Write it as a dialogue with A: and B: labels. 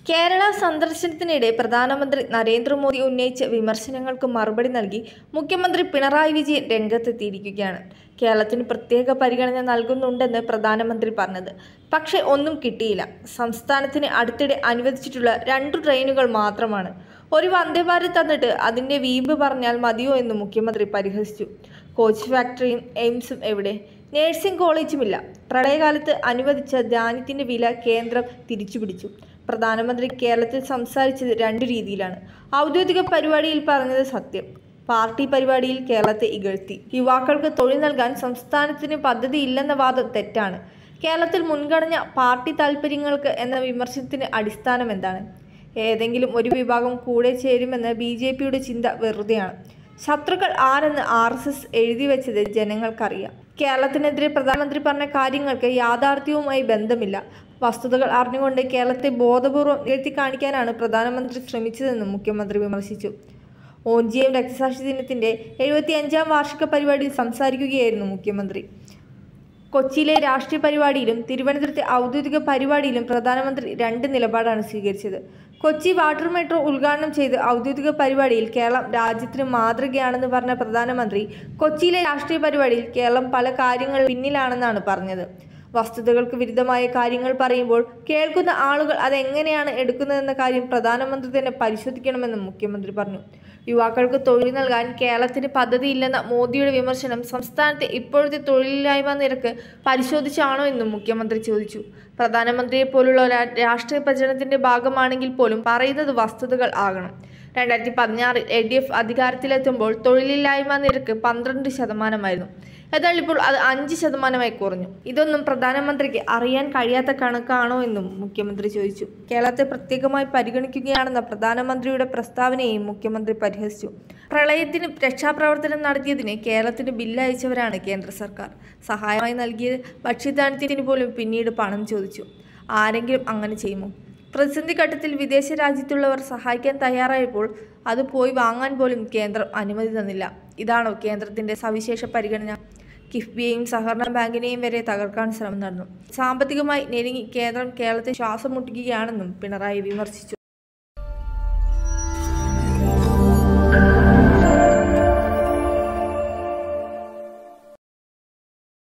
A: കേരള സന്ദർശനത്തിനിടെ പ്രധാനമന്ത്രി നരേന്ദ്രമോദി ഉന്നയിച്ച വിമർശനങ്ങൾക്ക് മറുപടി നൽകി മുഖ്യമന്ത്രി പിണറായി വിജയൻ രംഗത്തെത്തിയിരിക്കുകയാണ് കേരളത്തിന് പ്രത്യേക പരിഗണന നൽകുന്നുണ്ടെന്ന് പ്രധാനമന്ത്രി പറഞ്ഞത് പക്ഷേ ഒന്നും കിട്ടിയില്ല സംസ്ഥാനത്തിന് അടുത്തിടെ അനുവദിച്ചിട്ടുള്ള രണ്ടു ട്രെയിനുകൾ മാത്രമാണ് ഒരു വന്ദേ ഭാരത് തന്നിട്ട് അതിൻ്റെ വീമ്പ് പറഞ്ഞാൽ മതിയോ എന്ന് മുഖ്യമന്ത്രി പരിഹസിച്ചു കോച്ച് ഫാക്ടറിയും എയിംസും എവിടെ നഴ്സിംഗ് കോളേജുമില്ല പ്രളയകാലത്ത് അനുവദിച്ച ധാന്യത്തിന്റെ വില കേന്ദ്രം തിരിച്ചുപിടിച്ചു പ്രധാനമന്ത്രി കേരളത്തിൽ സംസാരിച്ചത് രണ്ടു രീതിയിലാണ് ഔദ്യോഗിക പരിപാടിയിൽ പറഞ്ഞത് സത്യം പാർട്ടി പരിപാടിയിൽ കേരളത്തെ ഇകഴ്ത്തി യുവാക്കൾക്ക് തൊഴിൽ നൽകാൻ സംസ്ഥാനത്തിന് പദ്ധതിയില്ലെന്ന വാദം തെറ്റാണ് കേരളത്തിൽ മുൻഗണന പാർട്ടി താൽപ്പര്യങ്ങൾക്ക് എന്ന വിമർശനത്തിന് അടിസ്ഥാനം എന്താണ് ഏതെങ്കിലും ഒരു വിഭാഗം കൂടെ ചേരുമെന്ന ബി ജെ പിയുടെ ചിന്ത വെറുതെയാണ് ശത്രുക്കൾ ആരെന്ന് ആർ എസ് എസ് എഴുതി വെച്ചത് ജനങ്ങൾക്കറിയാം കേരളത്തിനെതിരെ പ്രധാനമന്ത്രി പറഞ്ഞ കാര്യങ്ങൾക്ക് യാഥാർത്ഥ്യവുമായി ബന്ധമില്ല വസ്തുതകൾ അറിഞ്ഞുകൊണ്ട് കേരളത്തെ ബോധപൂർവം എഴുത്തി കാണിക്കാനാണ് പ്രധാനമന്ത്രി ശ്രമിച്ചതെന്നും മുഖ്യമന്ത്രി വിമർശിച്ചു ഓഞ്ചിയം രക്തസാക്ഷി ദിനത്തിന്റെ എഴുപത്തി അഞ്ചാം വാർഷിക പരിപാടിയിൽ സംസാരിക്കുകയായിരുന്നു മുഖ്യമന്ത്രി കൊച്ചിയിലെ രാഷ്ട്രീയ പരിപാടിയിലും തിരുവനന്തപുരത്തെ ഔദ്യോഗിക പരിപാടിയിലും പ്രധാനമന്ത്രി രണ്ട് നിലപാടാണ് സ്വീകരിച്ചത് കൊച്ചി വാട്ടർ മെട്രോ ഉദ്ഘാടനം ചെയ്ത് ഔദ്യോഗിക പരിപാടിയിൽ കേരളം രാജ്യത്തിന് മാതൃകയാണെന്ന് പറഞ്ഞ പ്രധാനമന്ത്രി കൊച്ചിയിലെ രാഷ്ട്രീയ പരിപാടിയിൽ കേരളം പല കാര്യങ്ങൾ പിന്നിലാണെന്നാണ് പറഞ്ഞത് വസ്തുതകൾക്ക് വിരുദ്ധമായ കാര്യങ്ങൾ പറയുമ്പോൾ കേൾക്കുന്ന ആളുകൾ അതെങ്ങനെയാണ് എടുക്കുന്നതെന്ന കാര്യം പ്രധാനമന്ത്രി തന്നെ പരിശോധിക്കണമെന്നും മുഖ്യമന്ത്രി പറഞ്ഞു യുവാക്കൾക്ക് തൊഴിൽ നൽകാൻ കേരളത്തിന് പദ്ധതിയില്ലെന്ന മോദിയുടെ വിമർശനം സംസ്ഥാനത്തെ ഇപ്പോഴത്തെ തൊഴിലില്ലായ്മ നിരക്ക് പരിശോധിച്ചാണോ എന്നും മുഖ്യമന്ത്രി ചോദിച്ചു പ്രധാനമന്ത്രിയെ പോലുള്ള രാ- രാഷ്ട്രീയ പ്രചരണത്തിന്റെ ഭാഗമാണെങ്കിൽ പോലും പറയുന്നത് വസ്തുതകൾ ആകണം രണ്ടായിരത്തി പതിനാറിൽ എൽ ഡി എഫ് അധികാരത്തിലെത്തുമ്പോൾ തൊഴിലില്ലായ്മ നിരക്ക് പന്ത്രണ്ട് ശതമാനമായിരുന്നു എന്നാൽ ഇപ്പോൾ അത് അഞ്ച് ശതമാനമായി കുറഞ്ഞു ഇതൊന്നും പ്രധാനമന്ത്രിക്ക് അറിയാൻ കഴിയാത്ത കണക്കാണോ എന്നും മുഖ്യമന്ത്രി ചോദിച്ചു കേരളത്തെ പ്രത്യേകമായി പരിഗണിക്കുകയാണെന്ന പ്രധാനമന്ത്രിയുടെ പ്രസ്താവനയെയും മുഖ്യമന്ത്രി പരിഹസിച്ചു പ്രളയത്തിന് രക്ഷാപ്രവർത്തനം നടത്തിയതിന് കേരളത്തിന് ബില്ല് അയച്ചവരാണ് കേന്ദ്ര സർക്കാർ സഹായമായി നൽകിയ ഭക്ഷ്യധാന്യത്തിന് പോലും പിന്നീട് പണം ചോദിച്ചു ആരെങ്കിലും അങ്ങനെ ചെയ്യുമോ പ്രതിസന്ധി ഘട്ടത്തിൽ വിദേശ രാജ്യത്തുള്ളവർ സഹായിക്കാൻ തയ്യാറായപ്പോൾ അത് പോയി വാങ്ങാൻ പോലും കേന്ദ്രം അനുമതി തന്നില്ല ഇതാണോ കേന്ദ്രത്തിന്റെ സവിശേഷ പരിഗണന കിഫ്ബിയെയും സഹകരണ ബാങ്കിനെയും വരെ തകർക്കാൻ ശ്രമം നടന്നു സാമ്പത്തികമായി ഞെരുങ്ങി കേന്ദ്രം കേരളത്തെ ശ്വാസം മുട്ടിക്കുകയാണെന്നും പിണറായി വിമർശിച്ചു